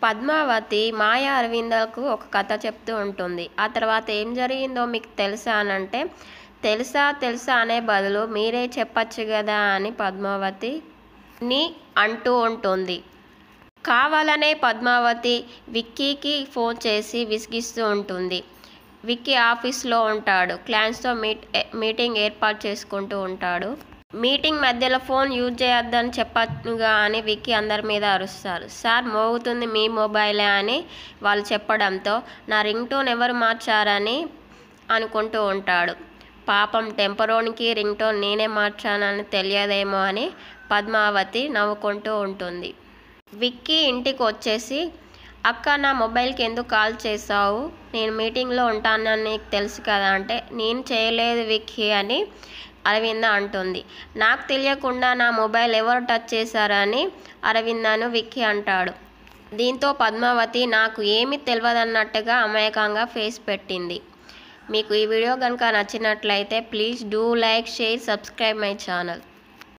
పద్మావతి మాయా అరవిందకు ఒక కథ చెప్తూ ఉంటుంది ఆ తర్వాత ఏం జరిగిందో మీకు తెలుసా అని అంటే తెలుసా తెలుసా అనే బదులు మీరే చెప్పచ్చు కదా అని పద్మావతి ని అంటూ ఉంటుంది కావాలనే పద్మావతి విక్కీకి ఫోన్ చేసి విసిగిస్తూ ఉంటుంది విక్కీ ఆఫీస్లో ఉంటాడు క్లయింట్స్తో మీట్ మీటింగ్ ఏర్పాటు చేసుకుంటూ ఉంటాడు మీటింగ్ మధ్యలో ఫోన్ యూజ్ చేయొద్దని చెప్పనుగా అని విక్కీ అందరి మీద అరుస్తారు సార్ మోగుతుంది మీ మొబైలే అని వాళ్ళు చెప్పడంతో నా రింగ్ టోన్ ఎవరు మార్చారని అనుకుంటూ ఉంటాడు పాపం టెంపరోనికి రింగ్ టోన్ నేనే మార్చానని తెలియదేమో అని పద్మావతి నవ్వుకుంటూ ఉంటుంది విక్కీ ఇంటికి వచ్చేసి అక్క నా మొబైల్కి ఎందుకు కాల్ చేసావు నేను మీటింగ్లో ఉంటానని నీకు తెలుసు కదా అంటే నేను చేయలేదు విక్కీ అని అరవింద అంటుంది నాకు తెలియకుండా నా మొబైల్ ఎవరు టచ్ చేశారని అరవిందను విక్కీ అంటాడు దీంతో పద్మావతి నాకు ఏమీ తెలియదన్నట్టుగా అమాయకంగా ఫేస్ పెట్టింది మీకు ఈ వీడియో కనుక నచ్చినట్లయితే please do like share subscribe my channel